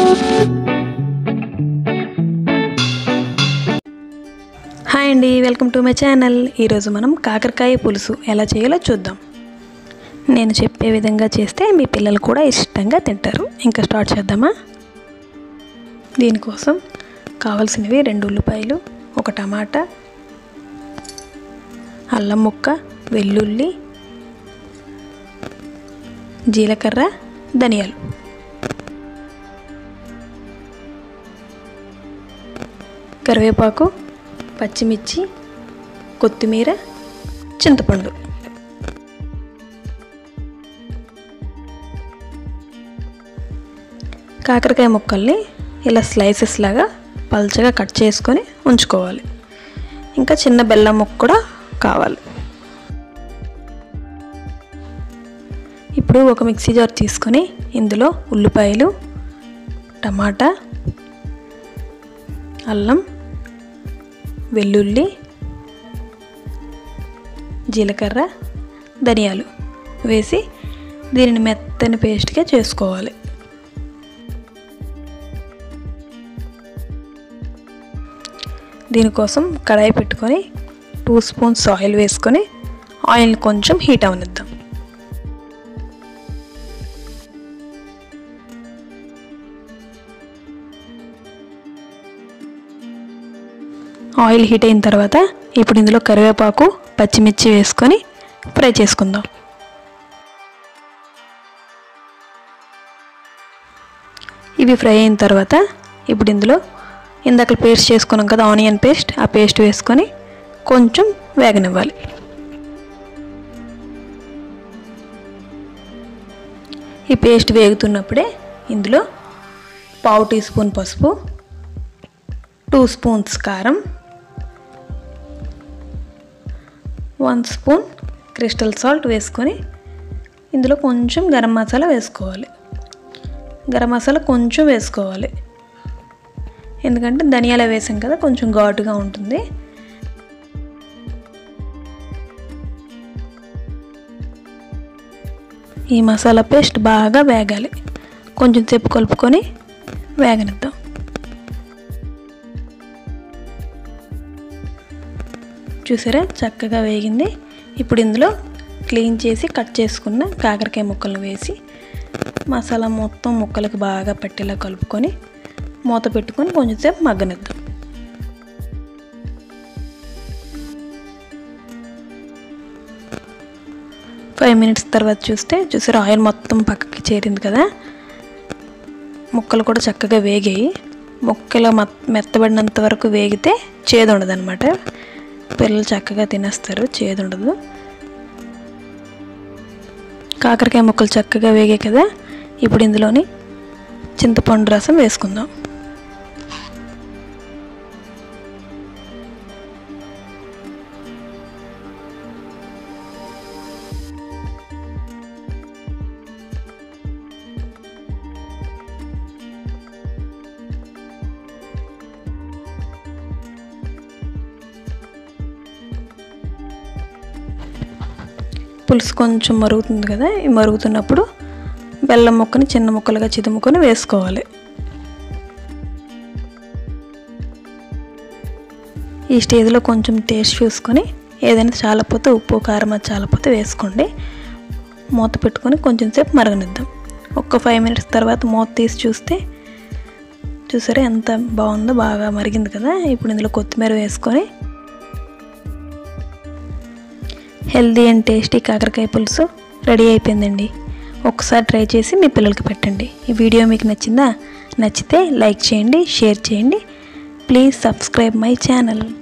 hi అండి welcome to my channel ఈరోజు మనం కాకరకాయ పులుసు ఎలా చేయాలో చూద్దాం నేను చెప్పే విధంగా చేస్తే మీ పిల్లలు కూడా ఇష్టంగా తింటారు ఇంకా స్టార్ట్ చేద్దామా దీనికోసం కావలసినవి రెండు ఉల్లిపాయలు ఒక టమాటా అల్లం ముక్క వెల్లుల్లి జీలకర్ర ధనియాలు కరివేపాకు పచ్చిమిర్చి కొత్తిమీర చింతపండు కాకరకాయ ముక్కల్ని ఇలా స్లైసెస్ లాగా పల్చగా కట్ చేసుకొని ఉంచుకోవాలి ఇంకా చిన్న బెల్లం ముక్క కూడా కావాలి ఇప్పుడు ఒక మిక్సీ జార్ తీసుకొని ఇందులో ఉల్లిపాయలు టమాటా అల్లం వెల్లుల్లి జీలకర్ర ధనియాలు వేసి దీనిని మెత్తని పేస్ట్గా చేసుకోవాలి దీనికోసం కడాయి పెట్టుకొని టూ స్పూన్స్ ఆయిల్ వేసుకొని ఆయిల్ కొంచెం హీట్ అవనిద్దాం ఆయిల్ హీట్ అయిన తర్వాత ఇప్పుడు ఇందులో కరివేపాకు పచ్చిమిర్చి వేసుకొని ఫ్రై చేసుకుందాం ఇవి ఫ్రై అయిన తర్వాత ఇప్పుడు ఇందులో ఇందాక పేస్ట్ చేసుకున్నాం కదా ఆనియన్ పేస్ట్ ఆ పేస్ట్ వేసుకొని కొంచెం వేగనివ్వాలి ఈ పేస్ట్ వేగుతున్నప్పుడే ఇందులో పావు టీ స్పూన్ పసుపు టూ స్పూన్స్ కారం వన్ స్పూన్ క్రిస్టల్ సాల్ట్ వేసుకొని ఇందులో కొంచెం గరం మసాలా వేసుకోవాలి గరం మసాలా కొంచెం వేసుకోవాలి ఎందుకంటే ధనియాలు వేసాం కదా కొంచెం ఘాటుగా ఉంటుంది ఈ మసాలా పేస్ట్ బాగా వేగాలి కొంచెం సేపు కలుపుకొని వేగనిద్దాం చూసారా చక్కగా వేగింది ఇప్పుడు ఇందులో క్లీన్ చేసి కట్ చేసుకున్న కాకరకాయ ముక్కలను వేసి మసాలా మొత్తం ముక్కలకు బాగా పట్టేలా కలుపుకొని మూత పెట్టుకొని కొంచెంసేపు మగ్గనిద్దాం ఫైవ్ మినిట్స్ తర్వాత చూస్తే చూసారా ఆయిల్ మొత్తం పక్కకి చేరింది కదా ముక్కలు కూడా చక్కగా వేగాయి ముక్కలు మెత్తబడినంత వరకు వేగితే చేదు ఉండదు అనమాట పిల్లలు చక్కగా తినేస్తారు చేదు ఉండదు కాకరకాయ ముక్కలు చక్కగా వేగాయి కదా ఇప్పుడు ఇందులోని చింతపండు రసం వేసుకుందాం పులుసు కొంచెం మరుగుతుంది కదా ఈ మరుగుతున్నప్పుడు బెల్లం ముక్కని చిన్న ముక్కలుగా చిదుముకొని వేసుకోవాలి ఈ స్టేజ్లో కొంచెం టేస్ట్ చూసుకొని ఏదైనా చాలపోతే ఉప్పు కారం అది చాలపోతే వేసుకోండి మూత పెట్టుకొని కొంచెం సేపు మరగనిద్దాం ఒక్క ఫైవ్ మినిట్స్ తర్వాత మూత తీసి చూస్తే చూసారా ఎంత బాగుందో బాగా మరిగింది కదా ఇప్పుడు ఇందులో కొత్తిమీర వేసుకొని హెల్దీ అండ్ టేస్టీ కాకరకాయ పులుసు రెడీ అయిపోయిందండి ఒకసారి ట్రై చేసి మీ పిల్లలకి పెట్టండి ఈ వీడియో మీకు నచ్చిందా నచ్చితే లైక్ చేయండి షేర్ చేయండి ప్లీజ్ సబ్స్క్రైబ్ మై ఛానల్